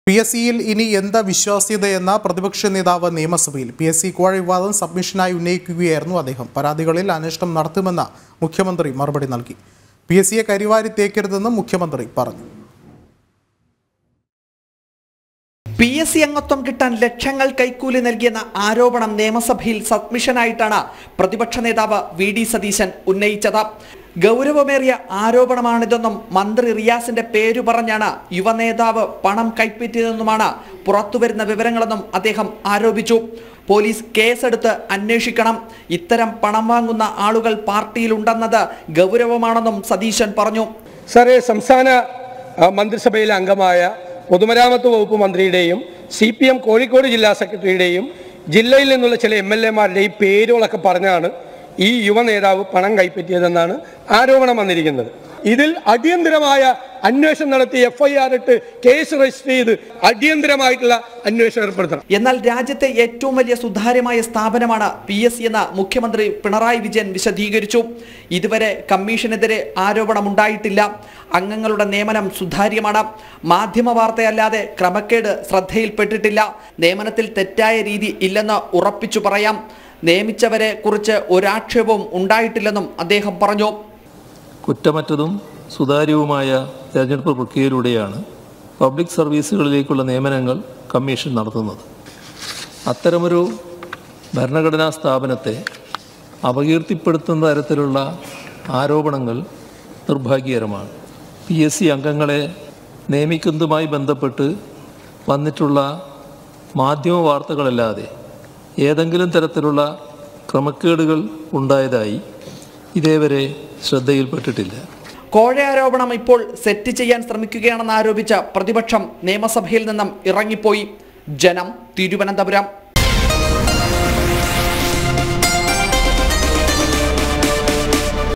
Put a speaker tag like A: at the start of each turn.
A: P S സിയിൽ ഇനി എന്താ വിശ്വാസ്യതയെന്ന പ്രതിപക്ഷ നേതാവ് നിയമസഭയിൽ പി എസ് സി കോഴ വിവാദം സബ്മിഷനായി ഉന്നയിക്കുകയായിരുന്നു അദ്ദേഹം പരാതികളിൽ അന്വേഷണം നടത്തുമെന്ന് മുഖ്യമന്ത്രി മറുപടി നൽകി പി എസ് സിയെ കരിവാരി തേക്കരുതെന്നും മുഖ്യമന്ത്രി പറഞ്ഞു
B: പി എസ് സി അംഗത്വം കിട്ടാൻ ലക്ഷങ്ങൾ കൈക്കൂലി നൽകിയെന്ന ആരോപണം നിയമസഭയിൽ സബ്മിഷനായിട്ടാണ് പ്രതിപക്ഷ നേതാവ് വി ഡി സതീശൻ ഉന്നയിച്ചത് ഗൗരവമേറിയ ആരോപണമാണിതെന്നും മന്ത്രി റിയാസിന്റെ പേരു പറഞ്ഞാണ് യുവനേതാവ് പണം കൈപ്പറ്റിയതെന്നുമാണ് പുറത്തുവരുന്ന വിവരങ്ങളെന്നും അദ്ദേഹം ആരോപിച്ചു പോലീസ് കേസെടുത്ത് അന്വേഷിക്കണം ഇത്തരം പണം വാങ്ങുന്ന ആളുകൾ പാർട്ടിയിലുണ്ടെന്നത് ഗൗരവമാണെന്നും സതീശൻ പറഞ്ഞു
C: സാറേ സംസ്ഥാന ആ, മന്ത്രിസഭയിലെ അംഗമായ പൊതുമരാമത്ത് വകുപ്പ് മന്ത്രിയുടെയും സി പി എം കോഴിക്കോട് ജില്ലാ സെക്രട്ടറിയുടെയും ജില്ലയിൽ നിന്നുള്ള ചില എം എൽ എമാരുടെയും പേരുകളൊക്കെ പറഞ്ഞാണ് ഈ യുവ നേതാവ് പണം കൈപ്പറ്റിയതെന്നാണ് ആരോപണം വന്നിരിക്കുന്നത് ഇതിൽ അടിയന്തരമായ അന്വേഷണം നടത്തി എഫ് ഐ ആർ ഇട്ട് കേസ് രജിസ്റ്റർ ചെയ്ത് അടിയന്തരമായിട്ടുള്ള അന്വേഷണം ഏർപ്പെടുത്തണം
B: എന്നാൽ രാജ്യത്തെ ഏറ്റവും വലിയ സുതാര്യമായ സ്ഥാപനമാണ് പി എസ് സി എന്ന് മുഖ്യമന്ത്രി പിണറായി വിജയൻ വിശദീകരിച്ചു ഇതുവരെ കമ്മീഷനെതിരെ ആരോപണമുണ്ടായിട്ടില്ല അംഗങ്ങളുടെ നിയമനം സുതാര്യമാണ് മാധ്യമ വാർത്തയല്ലാതെ ക്രമക്കേട് ശ്രദ്ധയിൽപ്പെട്ടിട്ടില്ല നിയമനത്തിൽ തെറ്റായ രീതി ഇല്ലെന്ന് ഉറപ്പിച്ചു പറയാം നിയമിച്ചവരെ കുറിച്ച് ഒരാക്ഷേപവും ഉണ്ടായിട്ടില്ലെന്നും അദ്ദേഹം പറഞ്ഞു
D: കുറ്റമറ്റതും സുതാര്യവുമായ തെരഞ്ഞെടുപ്പ് പ്രക്രിയയിലൂടെയാണ് പബ്ലിക് സർവീസുകളിലേക്കുള്ള നിയമനങ്ങൾ കമ്മീഷൻ നടത്തുന്നത് അത്തരമൊരു ഭരണഘടനാ സ്ഥാപനത്തെ അപകീർത്തിപ്പെടുത്തുന്ന തരത്തിലുള്ള ആരോപണങ്ങൾ നിർഭാഗ്യകരമാണ് പി എസ് സി അംഗങ്ങളെ നിയമിക്കുന്നതുമായി ബന്ധപ്പെട്ട് വന്നിട്ടുള്ള മാധ്യമ വാർത്തകളല്ലാതെ ഏതെങ്കിലും തരത്തിലുള്ള ക്രമക്കേടുകൾ ഉണ്ടായതായി ഇതേവരെ ശ്രദ്ധയിൽപ്പെട്ടിട്ടില്ല
B: കോഴ ആരോപണം ഇപ്പോൾ സെറ്റ് ചെയ്യാൻ ശ്രമിക്കുകയാണെന്ന് ആരോപിച്ച പ്രതിപക്ഷം നിയമസഭയിൽ നിന്നും ഇറങ്ങിപ്പോയി ജനം തിരുവനന്തപുരം